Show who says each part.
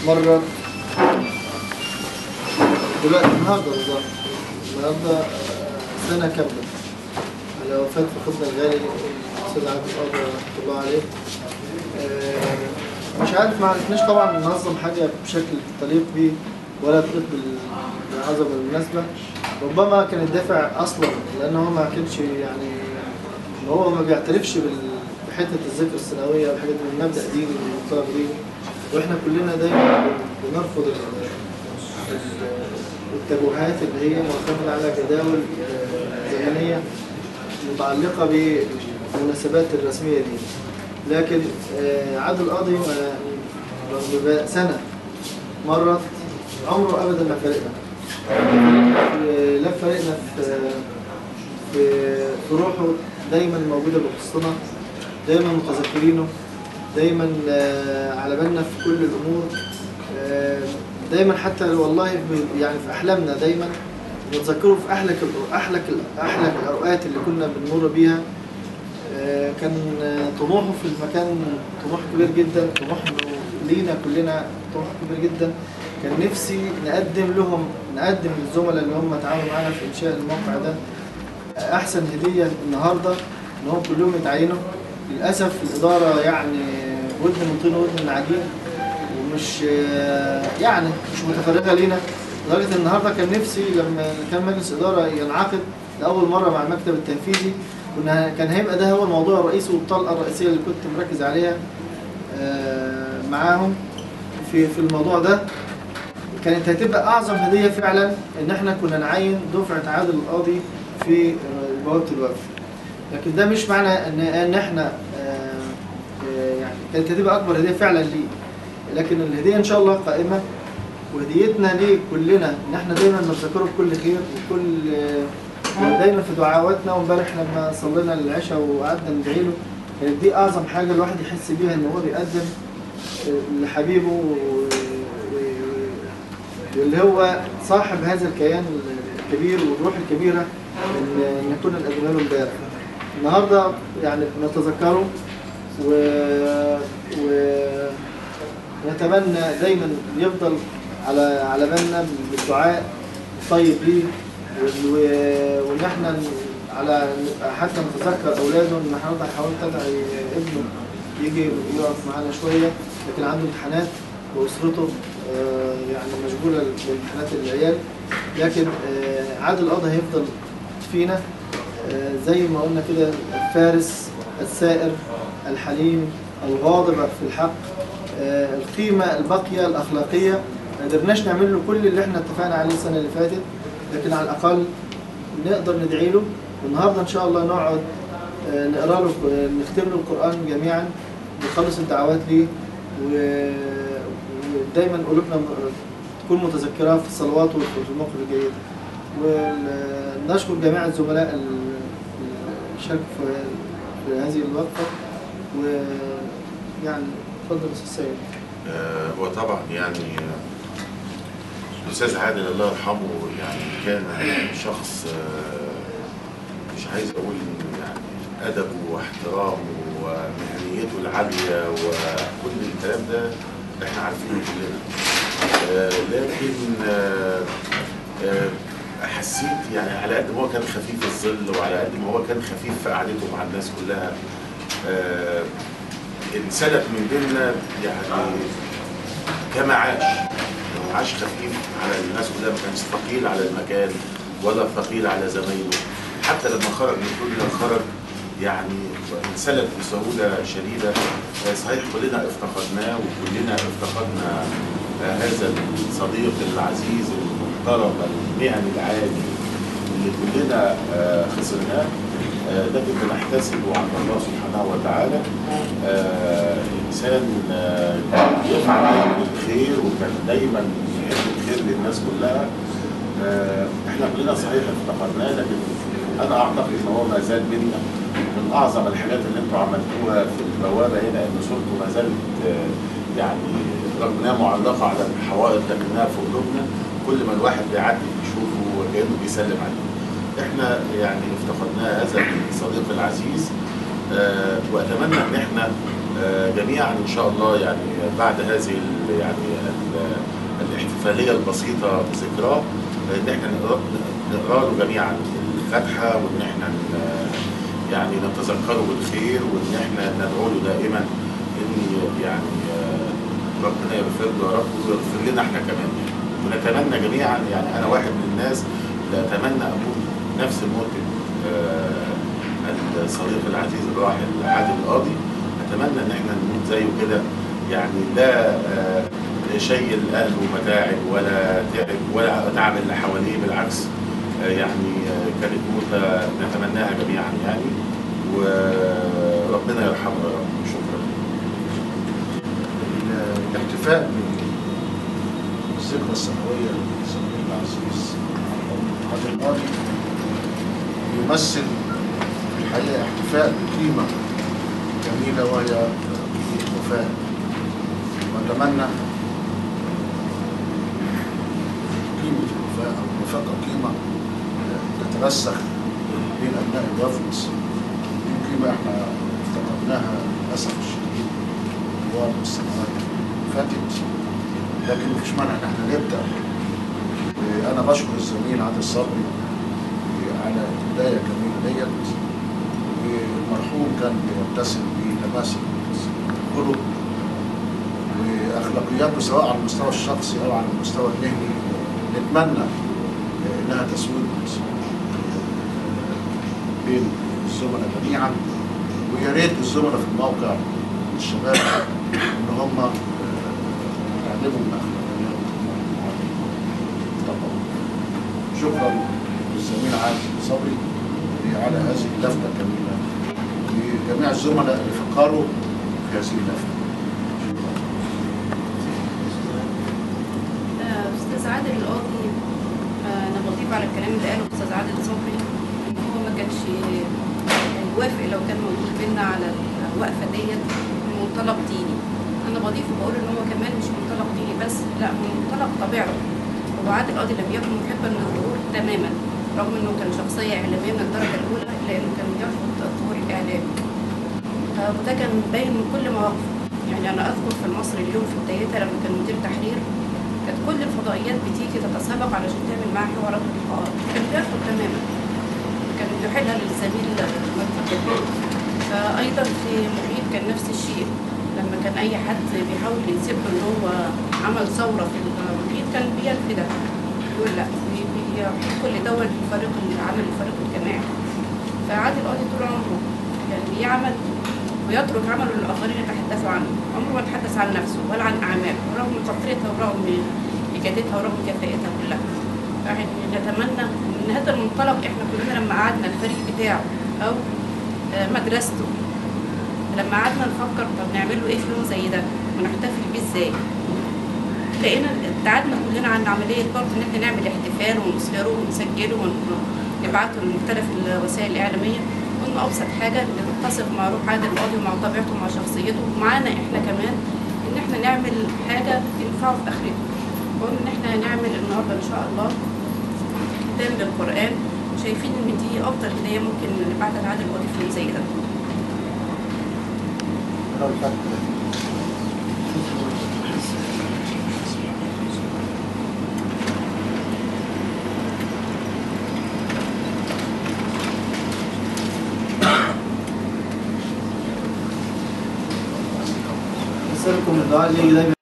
Speaker 1: مرت دلوقتي النهارده بالظبط النهارده آه، سنة كاملة على وفاة فقدنا الغالي الأستاذ عبد القادر رحمة الله عليه آه، مش عارف ما عرفناش طبعا ننظم حاجة بشكل تليق بيه ولا تليق بال- بالعظمة بالمناسبة ربما كان الدافع أصلا لأن هو ما كانش يعني هو ما بيعترفش بال- بحتة الذكر السنوية والحاجات دي المبدأ ديني والمطلب ديني واحنا كلنا دايما بنرفض ال- ال- التبوهات اللي هي معتمدة على جداول آه، زمنية متعلقة بالمناسبات الرسمية دي لكن آه، عادل قاضي ما- رغم بقى سنة مرت عمره أبدا ما فرقنا آه، لا فرقنا في في في روحه دايما موجودة بوسطنا دايما متذكرينه دايما آه، على بالنا في كل الأمور آه، دايما حتى والله ب- يعني في أحلامنا دايما نتذكره في أحلك الأ- أحلك ال- أحلك الأوقات اللي كنا بنمر بيها آه، كان آه، طموحه في المكان طموح كبير جدا طموح لينا كلنا طموح كبير جدا كان نفسي نقدم لهم نقدم للزملاء اللي هم تعاونوا معانا في إنشاء الموقع ده أحسن هدية النهاردة إن هم كلهم يتعينوا للأسف الإدارة يعني ودن من طين ودن من عجين ومش آه، يعني مش متفرغة لينا لدرجة النهاردة كان نفسي لما كان مجلس إدارة ينعقد لأول مرة مع المكتب التنفيذي كنا كان هيبقى ده هو الموضوع الرئيسي والطلقة الرئيسية اللي كنت مركز عليها آه، معاهم في في الموضوع ده كانت هتبقى أعظم هدية فعلا إن إحنا كنا نعين دفعة عادل القاضي في آه، بوابة الوقف لكن ده مش معنى إن إن إحنا آه، آه، يعني كانت هتبقى أكبر هدية فعلا ليه لكن الهدية إن شاء الله قائمة وهديتنا ليه كلنا إن إحنا دايما نتذكره بكل خير وكل آه، دايما في دعواتنا وامبارح لما صلينا العشاء وقعدنا ندعي له كانت دي أعظم حاجة الواحد يحس بيها إن هو بيقدم آه، لحبيبه و- و- واللي هو صاحب هذا الكيان الكبير والروح الكبيرة إن إن كنا نقدمها له امبارح. النهارده يعني نتذكره و... و... نتمنى دايما يفضل على على بالنا بالدعاء الطيب ليه وال- و- وان احنا ن- على حتى نتذكر اولاده ان حضرتك حاولت ادعي ابنه يجي يقف معانا شويه لكن عنده امتحانات واسرته آه، يعني مشغوله بامتحانات العيال لكن آه، عادل قضا هيفضل فينا آه، زي ما قلنا كده الفارس السائر الحليم الغاضب في الحق آه، القيمة الباقية الأخلاقية ما قدرناش نعمل له كل اللي احنا اتفقنا عليه السنة اللي فاتت لكن على الأقل نقدر ندعي له والنهارده إن شاء الله نقعد آه، نقرا له آه، نختم له القرآن جميعا نخلص الدعوات ليه و- ودايما قلوبنا م- تكون متذكرة في الصلوات وفي الموقف الجيد ونشكر جميع الزملاء ال- اللي شاركوا في في هذه الوقفة ويعني اتفضل يا استاذ سيد
Speaker 2: آه، وطبعا يعني آه، الاستاذ عادل الله يرحمه يعني كان شخص آه، مش عايز اقول يعني ادبه واحترامه ومهنيته العاليه وكل الكلام ده احنا عارفينه كلنا آه، لكن آه، آه، حسيت يعني على قد ما هو كان خفيف الظل وعلى قد ما هو كان خفيف في قعدته مع الناس كلها آه، انسلت من بيننا يعني كما عاش عاش خفيف على الناس كلها ما كانش ثقيل على المكان ولا ثقيل على زمايله حتى لما خرج من كلنا خرج يعني انسلت بسهوله شديده آه، صحيح كلنا افتقدناه وكلنا افتقدنا آه، هذا الصديق العزيز المحترم المهني العالي اللي كلنا آه، خسرناه آه، لكن بنحتسبه عند الله سبحانه وتعالى آه، انسان آه، يفعل دايما الخير وكان دايما يحب الخير للناس كلها آه، احنا كلنا صحيح افتقدناه لكن انا اعتقد ان هو ما زال بينا من اعظم الحاجات اللي انتم عملتوها في البوابه هنا ان صورته ما زالت آه، يعني رغم انها معلقه على الحوائط لكنها في قلوبنا كل ما الواحد بيعدي بيشوفه وكانه بيسلم عليه. احنا يعني افتقدناه هذا الصديق العزيز آه، واتمنى ان احنا آه، جميعا ان شاء الله يعني بعد هذه ال- يعني ال- الاحتفاليه البسيطه بذكراه ان احنا نقرا نقرا له جميعا الفاتحه وان احنا ن- يعني نتذكره بالخير وان احنا ندعو له دائما ان يعني آه، ربنا يغفر له يا رب ويغفر لنا احنا كمان ونتمنى جميعا يعني انا واحد من الناس اللي اتمنى اكون نفس موتة آه، الصديق العزيز الراحل عادل القاضي اتمنى ان احنا نموت زيه كده يعني لا آه، شيء اهله متاعب ولا تعب ولا تعب اللي حواليه بالعكس آه، يعني آه، كانت موتة نتمناها جميعا يعني وربنا يرحمه يا رب شكرا
Speaker 3: الاحتفاء بالذكرى السنوية للزميل العزيز عبد القاضي يمثل في الحقيقة احتفاء بقيمة جميلة وهي الوفاة وأتمنى قيمة الوفاة أو الوفاة كقيمة تترسخ بين أبناء الوفد دي قيمة احنا افتقدناها للأسف الشديد طوال السنوات اللي فاتت لكن مفيش مانع ان احنا نبدا انا بشكر الزميل عادل صبري على البدايه الجميله ديت والمرحوم كان بيتسم بتماثل الخلق واخلاقياته سواء على المستوى الشخصي او على المستوى المهني نتمنى انها تسود بين الزملاء جميعا ويا ريت الزملاء في الموقع الشباب ان هم يعلموا من اخلاقيات طبعا شكرا للزميل عادل صبري على هذه اللفته الجميله لجميع الزملاء اللي فكروا في هذه اللفته شكرا
Speaker 4: آه، استاذ عادل القاضي آه، انا بضيف على الكلام اللي قاله استاذ عادل صبري ان هو ما كانش يوافق لو كان موجود بينا على الوقفه ديت من منطلق ديني انا بضيف وبقول ان هو كمان مش منطلق ديني بس لا من منطلق طبيعته هو عادل القاضي لم يكن محبا للظهور تماما رغم انه كان شخصيه اعلاميه من الدرجه الاولى لانه كان يرفض الظهور الاعلامي آه، وده كان باين من كل مواقفه يعني انا اذكر في المصري اليوم في بدايتها لما كان مدير تحرير كانت كل الفضائيات بتيجي تتسابق علشان تعمل معاه حوارات ولقاءات كان بيرفض تماما كان بيحيلها للزميل مجدي فايضا في محيط كان نفس الشيء لما كان اي حد بيحاول ينسب له ان هو عمل ثوره في المحيط كان بينفذها يقول لا بي- بيحط كل دول الفريق العمل الفريق الجماعي فعادل القاضي طول عمره يعني بيعمل ويترك عمله للاخرين يتحدثوا عنه عمره ما تحدث عن نفسه ولا عن اعماله رغم خطرتها ورغم اجادتها ورغم كفاءتها كلها يعني نتمنى من هذا المنطلق احنا كلنا لما قعدنا الفريق بتاعه او آه، مدرسته لما قعدنا نفكر طب نعمل له ايه في يوم زي ده ونحتفل بيه ازاي لقينا ابتعدنا كلنا عن عمليه برضه ان احنا نعمل احتفال ونصوره ونسجله ونبعته لمختلف الوسائل الاعلاميه قلنا ابسط حاجه ان تتسق مع روح عادل القاضي ومع طبيعته ومع شخصيته ومعانا احنا كمان ان احنا نعمل حاجه تنفعه في اخرته قلنا ان احنا هنعمل النهارده ان شاء الله ختام للقران وشايفين ان دي افضل هديه ممكن نبعتها لعادل القاضي في يوم زي ده
Speaker 3: انا الفتح
Speaker 1: نسألكم الدعاء اللي يجي دايما